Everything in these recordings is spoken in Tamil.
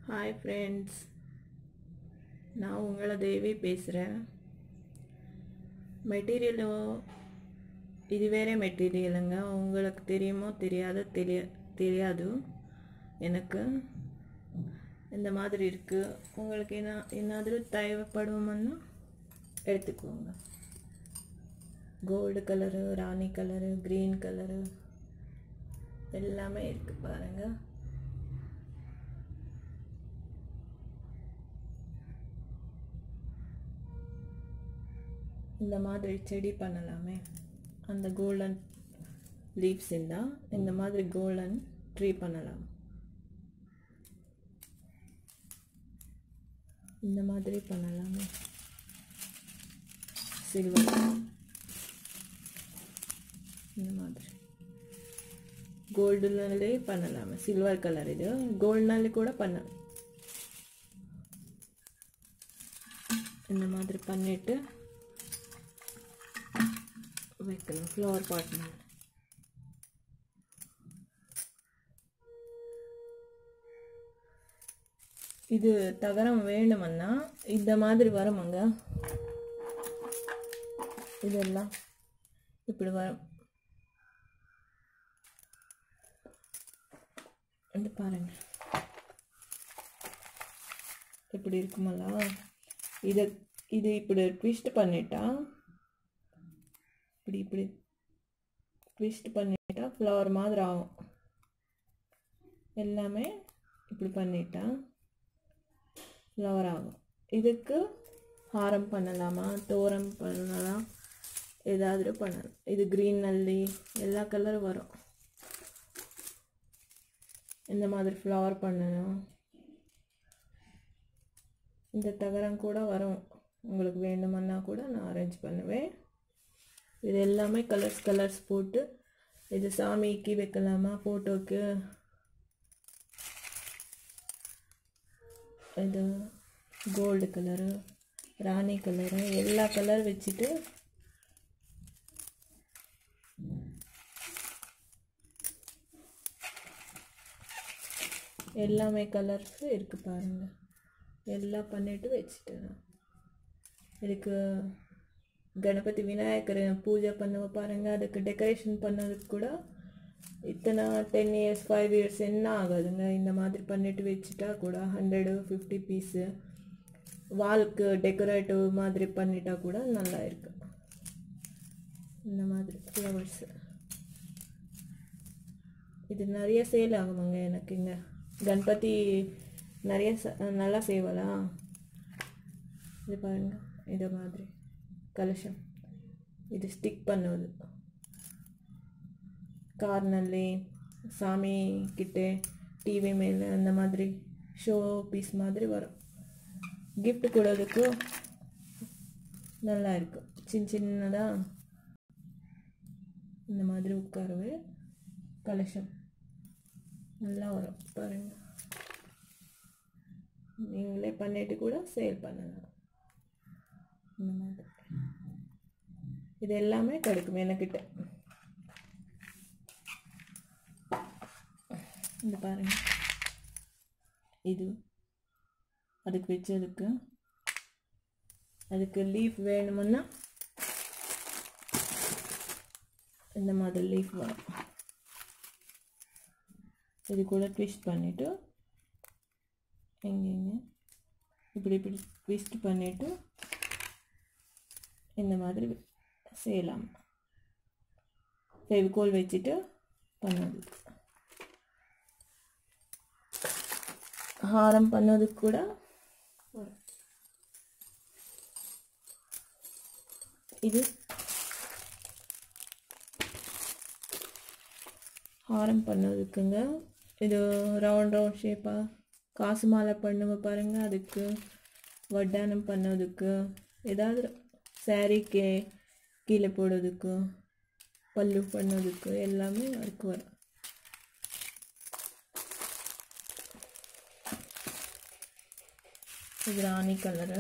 ஹாய் ஃப்ரெண்ட்ஸ் நான் உங்களை தேவி பேசுகிறேன் மெட்டீரியலோ இது வேறே மெட்டீரியலுங்க உங்களுக்கு தெரியுமோ தெரியாதோ தெரிய தெரியாது எனக்கு இந்த மாதிரி இருக்குது உங்களுக்கு என்ன என்னாದರೂ தேவைப்படுவோம்னா எடுத்துக்கோங்க கோல்டு கலரு ராணி கலரு க்ரீன் கலரு எல்லாமே இருக்குது பாருங்கள் இந்த மாதிரி செடி பண்ணலாமே அந்த கோல்டன் லீவ்ஸ் இருந்தால் இந்த மாதிரி கோல்டன் ட்ரீ பண்ணலாம் இந்த மாதிரி பண்ணலாமே சில்வர் இந்த மாதிரி கோல்டுனாலே பண்ணலாமே சில்வர் கலர் இது கோல்ட்னாலே கூட பண்ணலாம் இந்த மாதிரி பண்ணிட்டு வைக்கணும் ஃப்ளவர் பாட் மேலே இது தகரம் வேணுமன்னா இந்த மாதிரி வருமாங்க இதெல்லாம் இப்படி வரும் வந்து பாருங்க இப்படி இருக்குமல்லா இதை இது இப்படி ட்விஸ்ட் பண்ணிட்டா இப்படி இப்படி ட்விஸ்ட் பண்ணிட்டா ஃப்ளவர் மாதிரி ஆகும் எல்லாமே இப்படி பண்ணிட்டா ஃப்ளவர் ஆகும் இதுக்கு ஹாரம் பண்ணலாமா தோரம் பண்ணலாம் ஏதாவது பண்ணலாம் இது க்ரீன் நல்லி எல்லா கலரும் வரும் இந்த மாதிரி ஃப்ளவர் பண்ணணும் இந்த தகரம் கூட வரும் உங்களுக்கு வேண்டுமன்னா கூட நான் அரேஞ்ச் பண்ணுவேன் இது எல்லாமே கலர்ஸ் கலர்ஸ் போட்டு இது சாமிக்கு வைக்கலாமா ஃபோட்டோக்கு இது கோல்டு கலரு ராணி கலரு எல்லா கலர் வச்சுட்டு எல்லாமே கலர்ஸ் இருக்குது பாருங்கள் எல்லாம் பண்ணிவிட்டு வச்சுட்டேன் இதுக்கு கணபதி விநாயகர் பூஜை பண்ணுவ பாருங்கள் அதுக்கு டெக்கரேஷன் பண்ணதுக்கு கூட இத்தனை டென் இயர்ஸ் ஃபைவ் இயர்ஸ் என்ன ஆகாதுங்க இந்த மாதிரி பண்ணிட்டு வச்சுட்டா கூட ஹண்ட்ரடு ஃபிஃப்டி பீஸு வால்க்கு டெக்கரேட்டிவ் மாதிரி பண்ணிட்டா கூட நல்லா இருக்கு இந்த மாதிரி ஃப்ளவர்ஸு இது நிறைய சேல் ஆகுமாங்க எனக்கு இங்கே கணபதி நிறைய நல்லா சேவலாம் இது பாருங்கள் இது மாதிரி கலசம் இது ஸ்டிக் பண்ணுவது கார்னர்லே சாமி கிட்டே டிவி மேலே அந்த மாதிரி ஷோ பீஸ் மாதிரி வரும் கிஃப்ட் கொடுறதுக்கு நல்லா இருக்கும் சின்ன சின்னதாக இந்த மாதிரி உட்காரவே கலெக்ஷன் நல்லா வரும் பாருங்கள் நீங்களே பண்ணிட்டு கூட சேல் பண்ணலாம் இந்த மாதிரி இது எல்லாமே கிடைக்கும் எனக்கிட்ட இந்த பாருங்க இது அதுக்கு வச்சதுக்கு அதுக்கு லீஃப் வேணுமுன்னா இந்த மாதிரி லீஃப் வரும் இது கூட ட்விஸ்ட் பண்ணிவிட்டு எங்கெங்க இப்படி இப்படி ட்விஸ்ட் பண்ணிவிட்டு இந்த மாதிரி செய்யலாம் ஃபெவிகோல் வச்சுட்டு பண்ணது ஹாரம் பண்ணதுக்கு கூட இது ஹாரம் பண்ணதுக்குங்க இது ரவுண்ட் ரவுண்ட் ஷேப்பாக காசு மாலை பண்ணுவ பாருங்கள் அதுக்கு வட்டானம் பண்ணதுக்கு ஏதாவது சாரீக்கு கீழே போடுறதுக்கு பல்லு பண்ணதுக்கு எல்லாமே அதுக்கு வரும் இது ராணி கலரு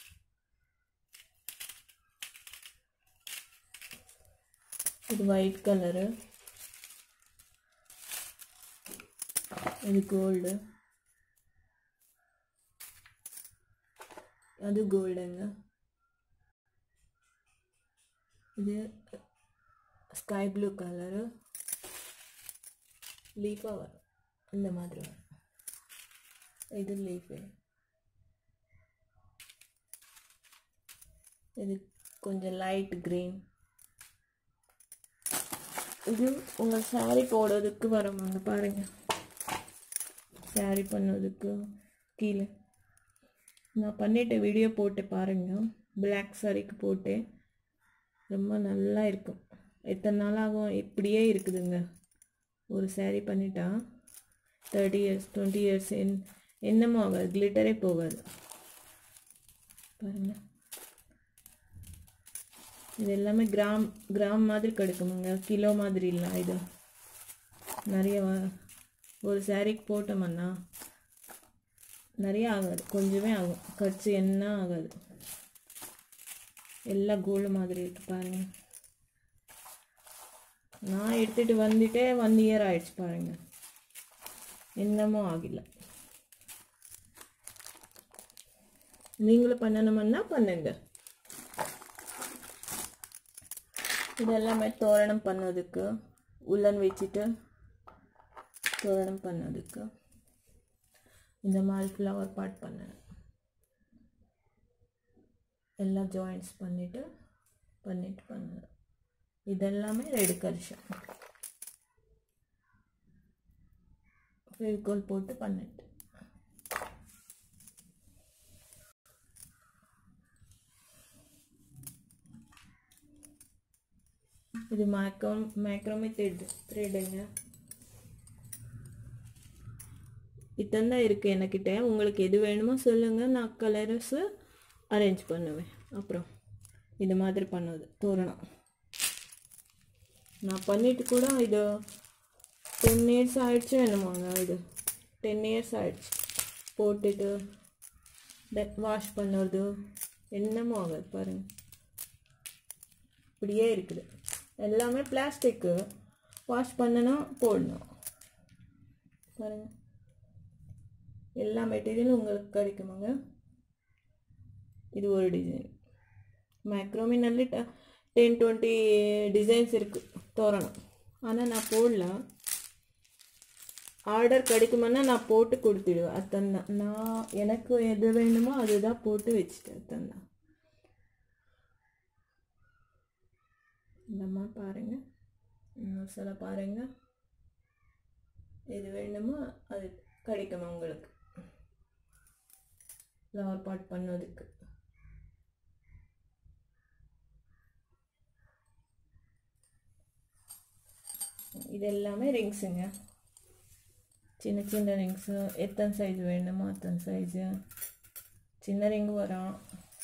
இது ஒயிட் கலரு இது கோல்டு அது கோல்டுங்க இது ஸ்கை ப்ளூ கலரு லீஃபாக வரும் இந்த மாதிரி வரும் இது லீஃபு இது கொஞ்சம் லைட் க்ரீன் இது உங்கள் சாரீ போடுறதுக்கு வரும் வந்து பாருங்கள் சாரீ பண்ணுறதுக்கு கீழே நான் பண்ணிட்ட வீடியோ போட்டு பாருங்கள் பிளாக் சாரிக்கு போட்டேன் ரொம்ப நல்லா இருக்கும் எத்தனை நாள் ஆகும் இப்படியே இருக்குதுங்க ஒரு சாரீ பண்ணிட்டா தேர்ட்டி இயர்ஸ் டுவெண்ட்டி இயர்ஸ் என் என்னமோ ஆகாது கிளிட்டரே போகாது பாருங்கள் இது எல்லாமே கிராம் கிராம் மாதிரி கிடைக்குமுங்க கிலோ மாதிரி இல்லை இது நிறைய வ- ஒரு சாரீக்கு போட்டோம்னா நிறைய ஆகாது கொஞ்சமே ஆகும் கட்சி என்ன ஆகாது எல்லாம் கோல்டு மாதிரி இருக்கு பாருங்க நான் எடுத்துட்டு வந்துட்டே ஒன் இயர் ஆயிடுச்சு பாருங்க என்னமோ ஆகல நீங்களும் பண்ணணும்னா பண்ணுங்க இதெல்லாமே தோரணம் பண்ணதுக்கு உல்லன் வச்சுட்டு தோரணம் பண்ணதுக்கு இந்த மாதிரி ஃப்ளவர் பாட் பண்ணேன் எல்லாம் ஜாயின்ட்ஸ் பண்ணிவிட்டு பண்ணிட்டு பண்ணேன் இதெல்லாமே ரெடி கரிஷன் ஃபெவிகால் போட்டு பண்ணிட்டு இது மேக்ரோம் மேக்ரோமே த்ரெட் த்ரெட்டுங்க இத்தனை தான் இருக்குது என்கிட்ட உங்களுக்கு எது வேணுமோ சொல்லுங்கள் நான் கலர்ஸு அரேஞ்ச் பண்ணுவேன் அப்புறம் இது மாதிரி பண்ணுவது தோரணம் நான் பண்ணிட்டு கூட இது டென் இயர்ஸ் ஆயிடுச்சு என்னமாங்க இது டென் இயர்ஸ் ஆயிடுச்சு போட்டுட்டு வாஷ் பண்ணுறது என்னமோ ஆகாது பாருங்கள் இப்படியே இருக்குது எல்லாமே பிளாஸ்டிக்கு வாஷ் பண்ணணும் போடணும் பாருங்க எல்லா மெட்டீரியலும் உங்களுக்கு கிடைக்குமாங்க இது ஒரு டிசைன் மேக்ரோமிನಲ್ಲಿ டென் டுவெண்ட்டி டிசைன்ஸ் இருக்குது தோரணம் ஆனால் நான் போடல ஆர்டர் கிடைக்குமானா நான் போட்டு கொடுத்துடுவேன் அத்தனை தான் நான் எனக்கு எது வேணுமோ அதுதான் போட்டு வச்சுட்டேன் அத்தனை தான் இந்தம்மா பாருங்க இன்னும் சில பாருங்க எது வேணுமோ அது கிடைக்கும் உங்களுக்கு ஃப்ளவர் பாட் பண்ணதுக்கு இது எல்லாமே ரிங்ஸுங்க சின்ன சின்ன ரிங்ஸு எத்தனை சைஸ் வேணுமோ அத்தனை சைஸு சின்ன ரிங்கு வரும்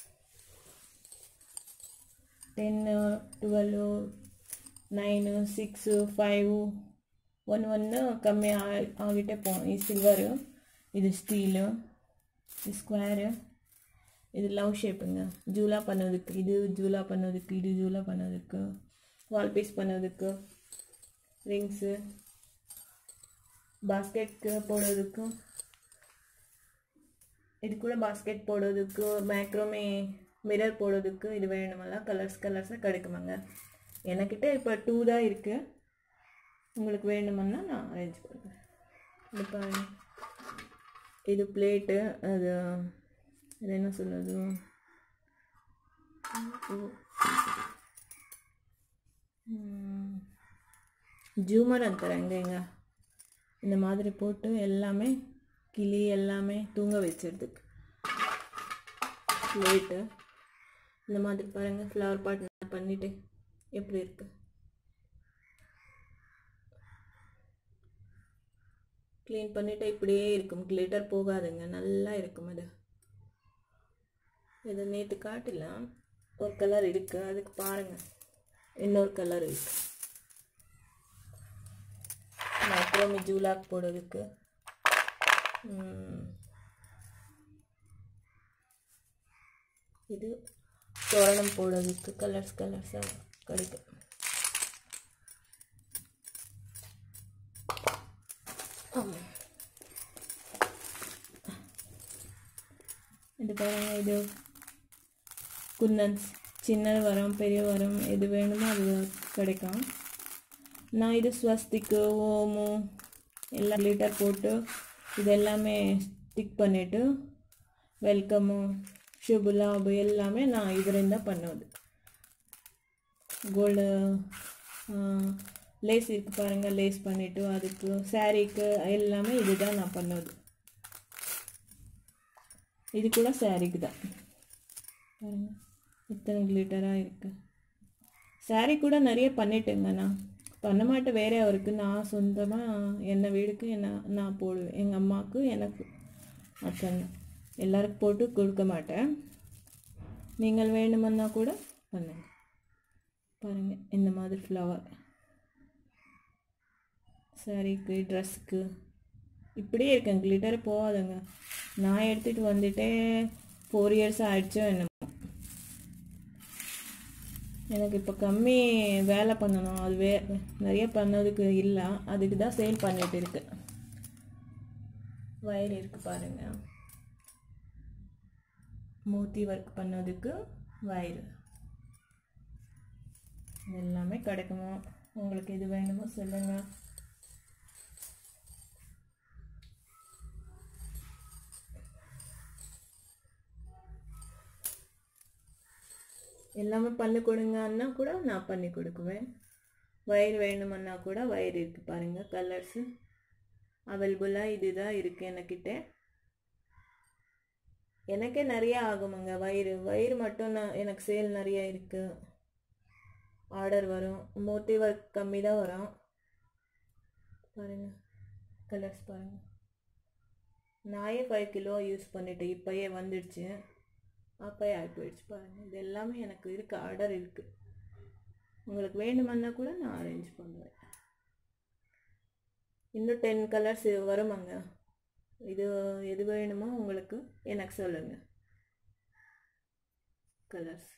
ten twelve nine six five one one ಕಮ್ಮಿ ಆ- ಆಗಿಟ್ಟೆ ಪೋ ಈ ಸಿಲ್ವರು இது ஸ்டீலு இது ஸ்கொயரு இது லவ் ஷேப்புங்க ஜூலா பண்ணதுக்கு இது ஜூலா பண்ணதுக்கு இது ஜூலா பண்ணதுக்கு வால் பீஸ் பண்ணதுக்கு ரிங்ஸு பாஸ்கெட்க்கு போடுறதுக்கு இது கூட பாஸ்கெட் போடுறதுக்கு மேக்ரோமே மிரர் போடுறதுக்கு இது வேணுமெல்லாம் கலர்ஸ் கலர்ஸாக கிடைக்குமாங்க என்கிட்ட இப்போ டூ தான் இருக்குது உங்களுக்கு வேணுமென்னா நான் அரேஞ்ச் பண்ணுறேன் இது பாருங்க இது பிளேட்டு அது அது என்ன சொல்லுது ஜூமர் ಅಂತಾರೆ ಹಂಗೆ இந்த மாதிரி போட்டு எல்லாமே கிளி எல்லாமே தூங்க வச்சிருதுக்கு லேட்டு இந்த மாதிரி பாருங்கள் ஃப்ளவர் பாட் நான் பண்ணிவிட்டு எப்படி இருக்கு க்ளீன் பண்ணிவிட்டு இப்படியே இருக்கும் கிளிட்டர் போகாதுங்க நல்லா இருக்கும் அது இது நேற்று காட்டலாம் ஒரு கலர் இருக்குது அதுக்கு பாருங்கள் இன்னொரு கலர் இருக்கு மைக்ரோமி ஜூலாக் போடுறதுக்கு ம். இது தோரணம் போடுறதுக்கு கலர்ஸ் கலர்ஸாக கிடைக்கும் ஆமாம் இது பாருங்க இது குன்னன்ஸ் சின்ன வரம் பெரிய வரம் எது வேணுமோ அது கிடைக்கும் நான் இது ஸ்வஸ்திக்கு ஓமு எல்லாம் லிட்டர் போட்டு இது எல்லாமே ஸ்டிக் பண்ணிவிட்டு வெல்கமு ಶುಭ ಲಾಭ ಎಲ್ಲಾಮೇ ನಾ ಇದರಿಂದ பண்ணுவது கோல்டு லேஸ் இருக்கு பாருங்கள் லேஸ் பண்ணிவிட்டு அதுக்கு சாரீக்கு எல்லாமே இதுதான் நான் பண்ணுவது இது கூட சாரீக்கு தான் பாருங்கள் இத்தனை கிளிட்டராக இருக்குது சாரீ கூட நிறைய பண்ணிட்டேங்க நான் பண்ண மாட்டேன் வேற அவருக்கு நான் சொந்தமாக என்ன வீடுக்கு என்ன நான் போடுவேன் எங்கள் அம்மாவுக்கு எனக்கு அத்தனை எல்லாருக்கும் போட்டு கொடுக்க மாட்டேன் நீங்கள் வேணுமன்னா கூட பண்ணுங்க பாருங்கள் இந்த மாதிரி ஃப்ளவர் சாரீக்கு ட்ரெஸ்ஸுக்கு இப்படியே இருக்கேன் கிளிட்டர் போகாதுங்க நான் எடுத்துகிட்டு வந்துட்டே ஃபோர் இயர்ஸ் ஆயிடுச்சோ என்னமோ எனக்கு இப்போ கம்மி வேலை பண்ணணும் அது வே நிறைய பண்ணதுக்கு இல்லை அதுக்கு தான் சேல் பண்ணிட்டு இருக்கு வயர் இருக்குது பாருங்கள் மூர்த்தி ஒர்க் பண்ணதுக்கு வயர் இது எல்லாமே கிடைக்குமோ உங்களுக்கு எது வேணுமோ சொல்லுங்கள் எல்லாமே பண்ணி கொடுங்கன்னா கூட நான் பண்ணி கொடுக்குவேன் வயர் வேணுமன்னா கூட வயர் இருக்குது பாருங்கள் கலர்ஸு அவைலபிளாக இதுதான் இருக்குது என்கிட்ட எனக்கே நிறைய ஆகுமுங்க வயிறு வயிறு மட்டும் நான் எனக்கு சேல் நிறைய இருக்குது ஆர்டர் வரும் மோத்தி ஒர்க் கம்மி தான் வரும் பாருங்கள் கலர்ஸ் பாருங்கள் நாயே ஃபைவ் கிலோ யூஸ் பண்ணிட்டேன் இப்போயே வந்துடுச்சு அப்போயே ஆகி போயிடுச்சு பாருங்கள் இது எல்லாமே எனக்கு இருக்குது ஆர்டர் இருக்குது உங்களுக்கு வேணுமன்னா கூட நான் அரேஞ்ச் பண்ணுவேன் இன்னும் டென் கலர்ஸ் வருமாங்க இது எது வேணுமோ உங்களுக்கு எனக்கு சொல்லுங்கள் கலர்ஸ்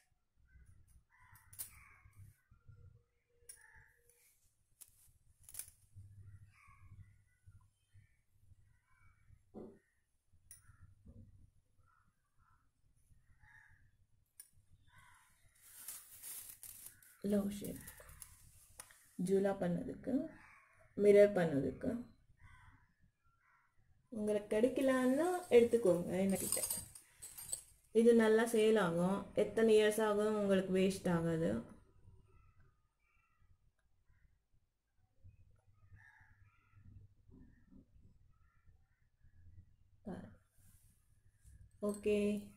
லவ் ஷேப் ஜூலா பண்ணதுக்கு மிரர் பண்ணதுக்கு உங்களுக்கு கிடைக்கலான்னா எடுத்துக்கோங்க என்கிட்ட இது நல்லா சேல் ஆகும் எத்தனை இயர்ஸ் ஆகும் உங்களுக்கு வேஸ்ட் ஆகாது ஓகே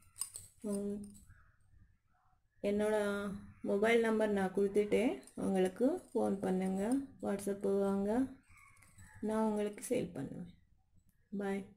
என்னோட மொபைல் நம்பர் நான் கொடுத்துட்டேன் உங்களுக்கு ஃபோன் பண்ணுங்கள் வாட்ஸ்அப் வாங்க நான் உங்களுக்கு சேல் பண்ணுவேன் பாய்